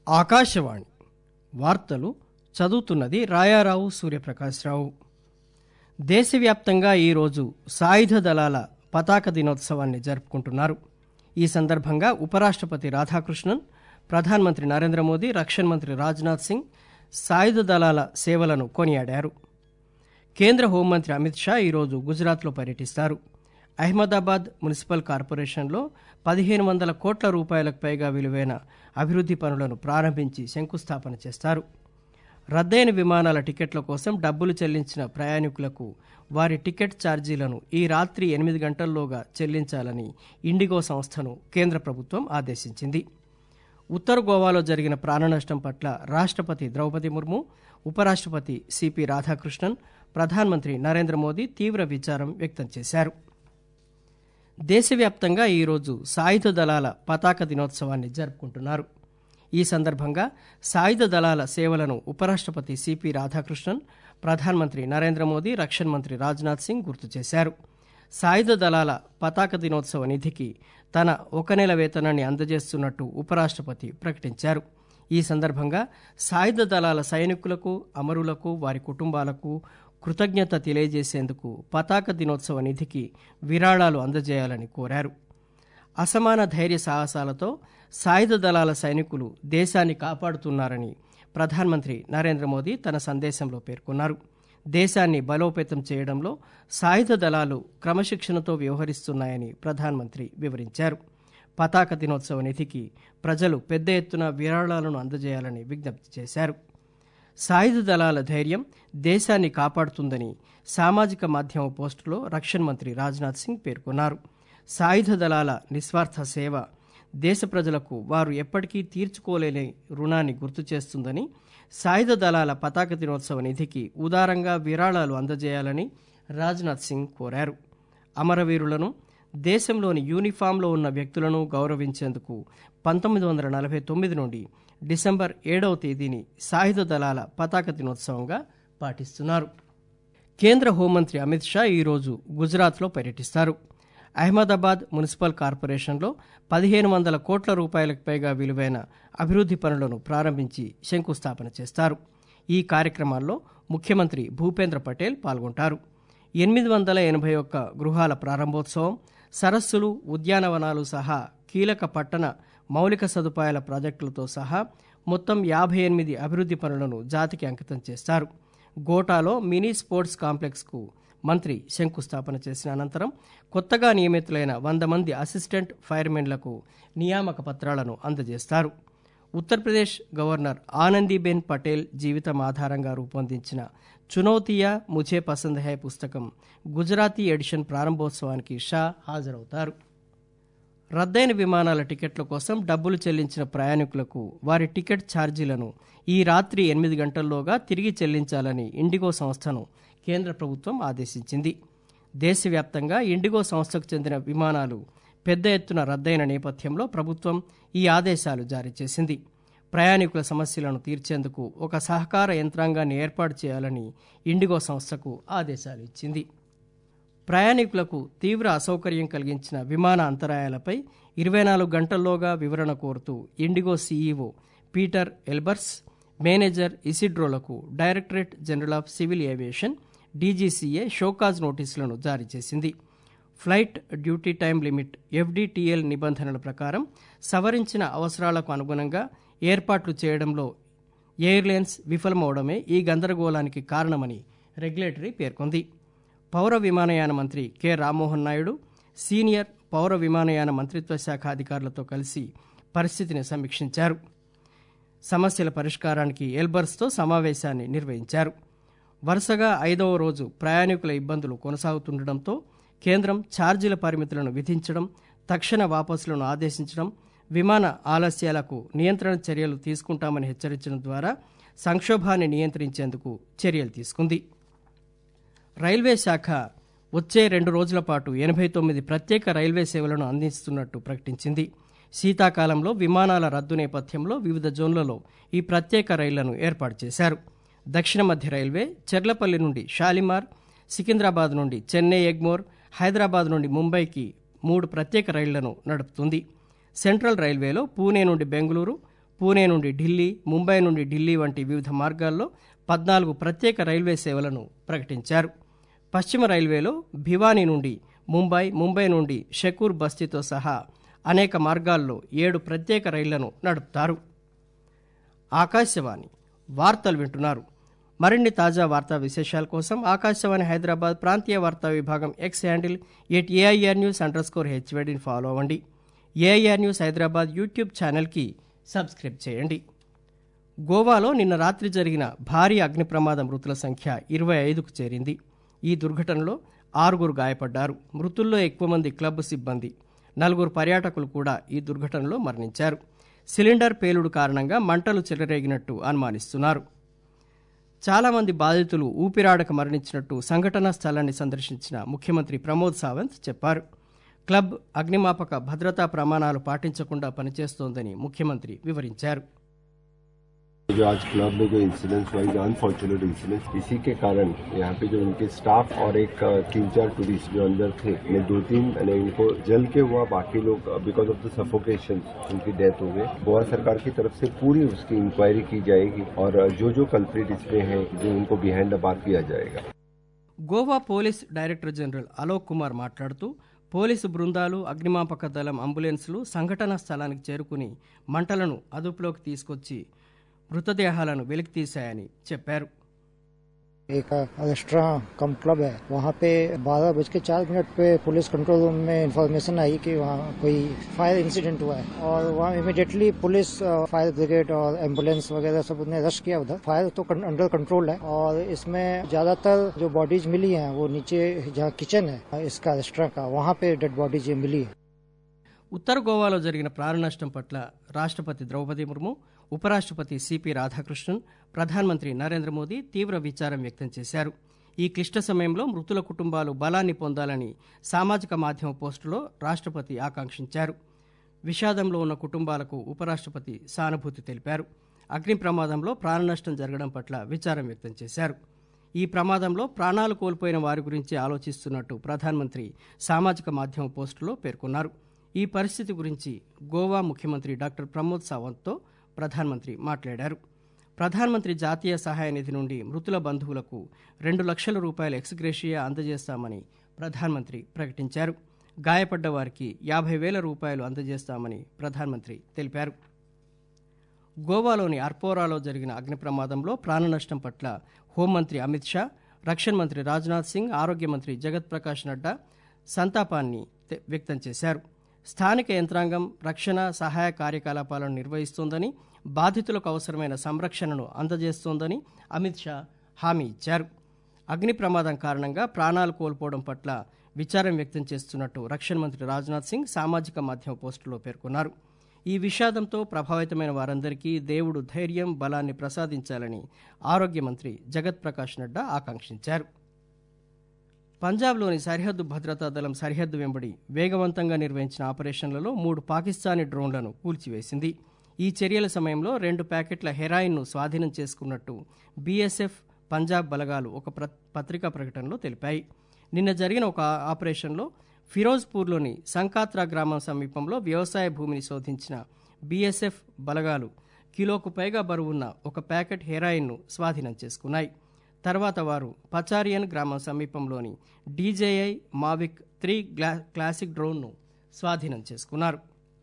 ఆకాశవాణి వార్తలు చదువుతున్నది రాయారావు సూర్యప్రకాశ్రావు దేశవ్యాప్తంగా ఈరోజు సాయుధ దళాల పతాక దినోత్సవాన్ని జరుపుకుంటున్నారు ఈ సందర్భంగా ఉపరాష్ట్రపతి రాధాకృష్ణన్ ప్రధానమంత్రి నరేంద్ర మోదీ రక్షణ మంత్రి రాజ్నాథ్ సింగ్ సాయుధ దళాల సేవలను కొనియాడారు కేంద్ర హోంమంత్రి అమిత్ షా ఈరోజు గుజరాత్లో పర్యటిస్తారు అహ్మదాబాద్ మున్సిపల్ కార్పొరేషన్లో పదిహేను వందల కోట్ల రూపాయలకు పైగా విలువైన అభివృద్ధి పనులను ప్రారంభించి శంకుస్థాపన చేస్తారు రద్దయిన విమానాల టికెట్ల కోసం డబ్బులు చెల్లించిన ప్రయాణికులకు వారి టికెట్ ఛార్జీలను ఈ రాత్రి ఎనిమిది గంటల్లోగా చెల్లించాలని ఇండిగో సంస్థను కేంద్ర ప్రభుత్వం ఆదేశించింది ఉత్తర గోవాలో జరిగిన ప్రాణనష్టం పట్ల రాష్ట్రపతి ద్రౌపది ముర్ము ఉపరాష్ట్రపతి సిపి రాధాకృష్ణన్ ప్రధానమంత్రి నరేంద్ర మోదీ తీవ్ర విచారం వ్యక్తం చేశారు దేశవ్యాప్తంగా ఈరోజు సాయుధ దళాల పతాక దినోత్సవాన్ని జరుపుకుంటున్నారు ఈ సందర్భంగా సాయుధ దళాల సేవలను ఉపరాష్ట్రపతి సిపి రాధాకృష్ణన్ ప్రధానమంత్రి నరేంద్ర మోదీ రక్షణ మంత్రి రాజ్నాథ్ సింగ్ గుర్తు చేశారు సాయుధ దళాల పతాక దినోత్సవ నిధికి తన ఒక నెల వేతనాన్ని అందజేస్తున్నట్టు ఉపరాష్ట్రపతి ప్రకటించారు ఈ సందర్భంగా సాయుధ దళాల సైనికులకు అమరులకు వారి కుటుంబాలకు కృతజ్ఞత తెలియజేసేందుకు పతాక దినోత్సవ నిధికి విరాళాలు అందజేయాలని కోరారు అసమాన ధైర్య సాహసాలతో సాయుధ దళాల సైనికులు దేశాన్ని కాపాడుతున్నారని ప్రధానమంత్రి నరేంద్ర మోదీ తన సందేశంలో పేర్కొన్నారు దేశాన్ని బలోపేతం చేయడంలో సాయుధ దళాలు క్రమశిక్షణతో వ్యవహరిస్తున్నాయని ప్రధానమంత్రి వివరించారు పతాక దినోత్సవ నిధికి ప్రజలు పెద్ద ఎత్తున విరాళాలను అందజేయాలని విజ్ఞప్తి చేశారు సాయుధ దళాల ధైర్యం దేశాన్ని కాపాడుతుందని సామాజిక మాధ్యమ పోస్టులో రక్షణ మంత్రి రాజ్నాథ్ సింగ్ పేర్కొన్నారు సాయుధ దళాల నిస్వార్థ సేవ దేశ ప్రజలకు వారు ఎప్పటికీ తీర్చుకోలేని రుణాన్ని గుర్తు చేస్తుందని సాయుధ దళాల పతాక దినోత్సవ నిధికి ఉదారంగా విరాళాలు అందజేయాలని రాజ్నాథ్ సింగ్ కోరారు అమరవీరులను దేశంలోని యూనిఫామ్లో ఉన్న వ్యక్తులను గౌరవించేందుకు పంతొమ్మిది వందల నలభై తొమ్మిది నుండి డిసెంబర్ ఏడవ తేదీని సాయుధ దళాల పతాక దినోత్సవంగా పాటిస్తున్నారు కేంద్ర హోంమంత్రి అమిత్ షా ఈరోజు గుజరాత్లో పర్యటిస్తారు అహ్మదాబాద్ మున్సిపల్ కార్పొరేషన్లో పదిహేను వందల కోట్ల రూపాయలకు పైగా విలువైన అభివృద్ధి పనులను ప్రారంభించి శంకుస్థాపన చేస్తారు ఈ కార్యక్రమాల్లో ముఖ్యమంత్రి భూపేంద్ర పటేల్ పాల్గొంటారు ఎనిమిది వందల ఎనభై ఒక్క గృహాల ప్రారంభోత్సవం సరస్సులు ఉద్యానవనాలు సహా కీలక పట్టణ మౌలిక సదుపాయాల ప్రాజెక్టులతో సహా మొత్తం యాభై ఎనిమిది అభివృద్ధి పనులను జాతికి అంకితం చేస్తారు గోటాలో మినీ స్పోర్ట్స్ కాంప్లెక్స్కు మంత్రి శంకుస్థాపన చేసిన అనంతరం కొత్తగా నియమితులైన వంద మంది అసిస్టెంట్ ఫైర్మెన్లకు నియామక పత్రాలను అందజేస్తారు ఉత్తరప్రదేశ్ గవర్నర్ ఆనందీబెన్ పటేల్ జీవితం ఆధారంగా రూపొందించిన చునౌతియా ముఝే పసంద్ హై పుస్తకం గుజరాతీ ఎడిషన్ ప్రారంభోత్సవానికి షా హాజరవుతారు రద్దయిన విమానాల టికెట్ల కోసం డబ్బులు చెల్లించిన ప్రయాణికులకు వారి టికెట్ ఛార్జీలను ఈ రాత్రి ఎనిమిది గంటల్లోగా తిరిగి చెల్లించాలని ఇండిగో సంస్థను కేంద్ర ప్రభుత్వం ఆదేశించింది దేశవ్యాప్తంగా ఇండిగో సంస్థకు చెందిన విమానాలు పెద్ద ఎత్తున రద్దయిన నేపథ్యంలో ప్రభుత్వం ఈ ఆదేశాలు జారీ చేసింది ప్రయాణికుల సమస్యలను తీర్చేందుకు ఒక సహకార యంత్రాంగాన్ని ఏర్పాటు చేయాలని ఇండిగో సంస్థకు ఆదేశాలు ఇచ్చింది ప్రయాణికులకు తీవ్ర అసౌకర్యం కలిగించిన విమాన అంతరాయాలపై ఇరవై నాలుగు గంటల్లోగా వివరణ కోరుతూ IndiGo CEO Peter Elbers manager ఇసిడ్రోలకు directorate general of civil aviation DGCA show cause నోటీసులను జారీ చేసింది flight duty time limit FDTL నిబంధనల ప్రకారం సవరించిన అవసరాలకు అనుగుణంగా ఏర్పాట్లు చేయడంలో ఎయిర్లైన్స్ విఫలమవడమే ఈ గందరగోళానికి కారణమని రెగ్యులేటరీ పేర్కొంది పౌర విమానయాన మంత్రి కె రామ్మోహన్ నాయుడు సీనియర్ పౌర విమానయాన మంత్రిత్వ శాఖ అధికారులతో కలిసి పరిస్థితిని సమీక్షించారు సమస్యల పరిష్కారానికి ఎల్బర్స్తో సమావేశాన్ని నిర్వహించారు వరుసగా ఐదవ రోజు ప్రయాణికుల ఇబ్బందులు కొనసాగుతుండటంతో కేంద్రం ఛార్జీల పరిమితులను విధించడం తక్షణ వాపసులను ఆదేశించడం విమాన ఆలస్యాలకు నియంత్రణ చర్యలు తీసుకుంటామని హెచ్చరించడం ద్వారా సంక్షోభాన్ని నియంత్రించేందుకు చర్యలు తీసుకుంది రైల్వే శాఖ వచ్చే రెండు రోజుల పాటు ఎనభై తొమ్మిది ప్రత్యేక రైల్వే సేవలను అందిస్తున్నట్టు ప్రకటించింది శీతాకాలంలో విమానాల రద్దు నేపథ్యంలో వివిధ జోన్లలో ఈ ప్రత్యేక రైళ్లను ఏర్పాటు చేశారు దక్షిణ మధ్య రైల్వే చెర్లపల్లి నుండి షాలిమార్ సికింద్రాబాద్ నుండి చెన్నై ఎగ్మోర్ హైదరాబాద్ నుండి ముంబైకి మూడు ప్రత్యేక రైళ్లను నడుపుతుంది సెంట్రల్ రైల్వేలో పూణే నుండి బెంగళూరు పూణే నుండి ఢిల్లీ ముంబై నుండి ఢిల్లీ వంటి వివిధ మార్గాల్లో పద్నాలుగు ప్రత్యేక రైల్వే సేవలను ప్రకటించారు పశ్చిమ రైల్వేలో భివానీ నుండి ముంబై ముంబై నుండి షకూర్ బస్తీతో సహా అనేక మార్గాల్లో ఏడు ప్రత్యేక రైళ్లను నడుపుతారు ఆకాశవాణి వార్తలు వింటున్నారు మరిన్ని తాజా వార్తా విశేషాల కోసం ఆకాశవాణి హైదరాబాద్ ప్రాంతీయ వార్తా విభాగం X handle at AIR news underscore హెచ్వేడిని ఫాలో అవ్వండి ఏఐఆర్ న్యూస్ హైదరాబాద్ యూట్యూబ్ ఛానల్కి సబ్స్క్రైబ్ చేయండి గోవాలో నిన్న రాత్రి జరిగిన భారీ అగ్ని ప్రమాద మృతుల సంఖ్య ఇరవై ఐదుకు చేరింది ఈ దుర్ఘటనలో ఆరుగురు గాయపడ్డారు మృతుల్లో ఎక్కువ మంది క్లబ్ సిబ్బంది నలుగురు పర్యాటకులు కూడా ఈ దుర్ఘటనలో మరణించారు సిలిండర్ పేలుడు కారణంగా మంటలు చెలరేగినట్టు అనుమానిస్తున్నారు చాలామంది బాధితులు ఊపిరాడక మరణించినట్టు సంఘటనా స్థలాన్ని సందర్శించిన ముఖ్యమంత్రి ప్రమోద్ సావంత్ చెప్పారు క్లబ్ అగ్నిమాపక భద్రతా ప్రమాణాలు పాటించకుండా పనిచేస్తోందని ముఖ్యమంత్రి వివరించారు जो आज क्लब में जो इंसिडेंट्स हुआ अनफॉर्चुनेट इंसिडेंट इसी के कारण यहाँ पे जो उनके स्टाफ और एक अ, तीन चार टूरिस्ट जो अंदर थे ने दो तीन यानी उनको जल के हुआ बाकी लोग बिकॉज ऑफ द सफोकेशन उनकी डेथ हो गई गोवा सरकार की तरफ से पूरी उसकी इंक्वायरी की जाएगी और अ, जो जो कल्प्रिट इसमें है जो उनको बिहाइंड द बार किया जाएगा Goa police director general Alok Kumar మాట్లాడుతూ పోలీసు బృందాలు అగ్నిమాపక దళం అంబులెన్సులు సంఘటనా స్థలానికి చేరుకుని మంటలను అదుపులోకి తీసుకొచ్చి మృతదేహాలను వెలికితీశాయని చెప్పారు एक रेस्टोरेंट कम क्लब है वहाँ पे बारह बज के चार मिनट पे पुलिस कंट्रोल रूम में इंफॉर्मेशन आई कि वहाँ कोई फायर इंसिडेंट हुआ है और वहाँ इमिडिएटली पुलिस फायर ब्रिगेड और एम्बुलेंस वगैरह सब ने रश किया उधर फायर तो अंडर कंट्रोल है और इसमें ज्यादातर जो बॉडीज मिली हैं वो नीचे जहाँ किचन है इसका रेस्टोरेंट का वहाँ पे डेड बॉडीज ये मिली है ఉత్తర గోవాలో జరిగిన ప్రాణ నష్టం పట్ల రాష్ట్రపతి ద్రౌపది ముర్ము ఉపరాష్ట్రపతి సిపి రాధాకృష్ణన్ ప్రధానమంత్రి నరేంద్ర మోదీ తీవ్ర విచారం వ్యక్తం చేశారు ఈ క్లిష్ట సమయంలో మృతుల కుటుంబాలు బలాన్ని పొందాలని సామాజిక మాధ్యమ పోస్టులో రాష్ట్రపతి ఆకాంక్షించారు విషాదంలో ఉన్న కుటుంబాలకు ఉపరాష్ట్రపతి సానుభూతి తెలిపారు అగ్ని ప్రమాదంలో ప్రాణ నష్టం జరగడం పట్ల విచారం వ్యక్తం చేశారు ఈ ప్రమాదంలో ప్రాణాలు కోల్పోయిన వారి గురించి ఆలోచిస్తున్నట్టు ప్రధానమంత్రి సామాజిక మాధ్యమ పోస్టులో పేర్కొన్నారు ఈ పరిస్థితి గురించి గోవా ముఖ్యమంత్రి డాక్టర్ ప్రమోద్ సావంత్తో ప్రధానమంత్రి మాట్లాడారు ప్రధానమంత్రి జాతీయ సహాయ నిధి నుండి మృతుల బంధువులకు రెండు లక్షల రూపాయల ఎక్స్గ్రేషియా అందజేస్తామని ప్రధానమంత్రి ప్రకటించారు గాయపడ్డ వారికి యాభై వేల రూపాయలు అందజేస్తామని ప్రధానమంత్రి తెలిపారు గోవాలోని అర్పోరాలో జరిగిన అగ్ని ప్రమాదంలో ప్రాణ నష్టం పట్ల హోంమంత్రి అమిత్ షా రక్షణ మంత్రి రాజ్నాథ్ సింగ్ ఆరోగ్య మంత్రి జగత్ ప్రకాష్ నడ్డా సంతాపాన్ని తె- వ్యక్తం చేశారు స్థానిక యంత్రాంగం రక్షణ సహాయ కార్యకలాపాలను నిర్వహిస్తోందని బాధితులకు అవసరమైన సంరక్షణను అందజేస్తోందని అమిత్ షా హామీ ఇచ్చారు అగ్ని ప్రమాదం కారణంగా ప్రాణాలు కోల్పోవడం పట్ల విచారం వ్యక్తం చేస్తున్నట్టు రక్షణ మంత్రి రాజ్నాథ్ సింగ్ సామాజిక మాధ్యమ పోస్టులో పేర్కొన్నారు ఈ విషాదంతో ప్రభావితమైన వారందరికీ దేవుడు ధైర్యం బలాన్ని ప్రసాదించాలని ఆరోగ్య మంత్రి జగత్ ప్రకాష్ నడ్డా ఆకాంక్షించారు పంజాబ్లోని సరిహద్దు భద్రతా దళం సరిహద్దు వెంబడి వేగవంతంగా నిర్వహించిన ఆపరేషన్లలో మూడు పాకిస్తానీ డ్రోన్లను కూల్చివేసింది ఈ చర్యల సమయంలో రెండు ప్యాకెట్ల హెరాయిన్ను స్వాధీనం చేసుకున్నట్టు బీఎస్ఎఫ్ పంజాబ్ బలగాలు ఒక ప్ర పత్రికా ప్రకటనలో తెలిపాయి నిన్న జరిగిన ఒక ఆపరేషన్లో ఫిరోజ్పూర్లోని సంకాత్రా గ్రామం సమీపంలో వ్యవసాయ భూమిని శోధించిన బీఎస్ఎఫ్ బలగాలు కిలోకు పైగా బరువున్న ఒక ప్యాకెట్ హెరాయిన్ను స్వాధీనం చేసుకున్నాయి తర్వాత వారు పచారియన్ గ్రామం సమీపంలోని డీజేఐ మావిక్ త్రీ గ్లా క్లాసిక్ డ్రోన్ను స్వాధీనం చేసుకున్నారు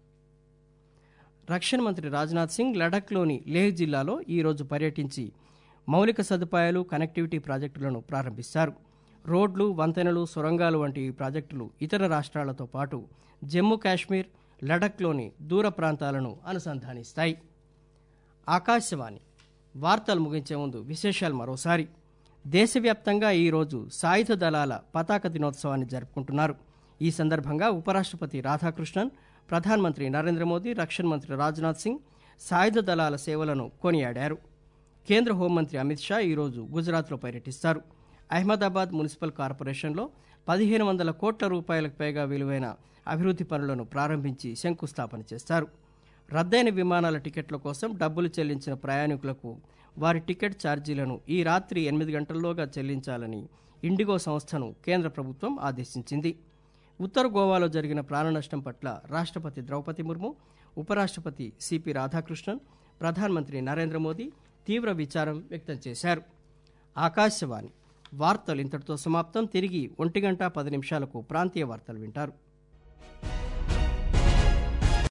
రక్షణ మంత్రి రాజ్నాథ్ సింగ్ లడఖ్లోని లేహ్ జిల్లాలో ఈరోజు పర్యటించి మౌలిక సదుపాయాలు కనెక్టివిటీ ప్రాజెక్టులను ప్రారంభిస్తారు రోడ్లు వంతెనలు సొరంగాలు వంటి ఈ ప్రాజెక్టులు ఇతర రాష్ట్రాలతో పాటు జమ్మూ కాశ్మీర్ లడఖ్లోని దూర ప్రాంతాలను అనుసంధానిస్తాయి ఆకాశవాణి వార్తలు ముగించే ముందు విశేషాలు మరోసారి దేశవ్యాప్తంగా ఈరోజు సాయుధ దళాల పతాక దినోత్సవాన్ని జరుపుకుంటున్నారు ఈ సందర్భంగా ఉపరాష్ట్రపతి రాధాకృష్ణన్ ప్రధానమంత్రి నరేంద్ర మోదీ రక్షణ మంత్రి రాజ్నాథ్ సింగ్ సాయుధ దళాల సేవలను కొనియాడారు కేంద్ర హోంమంత్రి అమిత్ షా ఈరోజు గుజరాత్లో పర్యటిస్తారు అహ్మదాబాద్ మున్సిపల్ కార్పొరేషన్లో పదిహేను వందల కోట్ల రూపాయలకు పైగా విలువైన అభివృద్ధి పనులను ప్రారంభించి శంకుస్థాపన చేస్తారు రద్దయిన విమానాల టికెట్ల కోసం డబ్బులు చెల్లించిన ప్రయాణికులకు వారి టికెట్ ఛార్జీలను ఈ రాత్రి ఎనిమిది గంటల్లోగా చెల్లించాలని ఇండిగో సంస్థను కేంద్ర ప్రభుత్వం ఆదేశించింది ఉత్తర గోవాలో జరిగిన ప్రాణ నష్టం పట్ల రాష్ట్రపతి ద్రౌపది ముర్ము ఉపరాష్ట్రపతి సిపి రాధాకృష్ణన్ ప్రధానమంత్రి నరేంద్ర మోదీ తీవ్ర విచారం వ్యక్తం చేశారు ఆకాశవాణి వార్తలు ఇంతటితో సమాప్తం తిరిగి ఒంటి గంట పది నిమిషాలకు ప్రాంతీయ వార్తలు వింటారు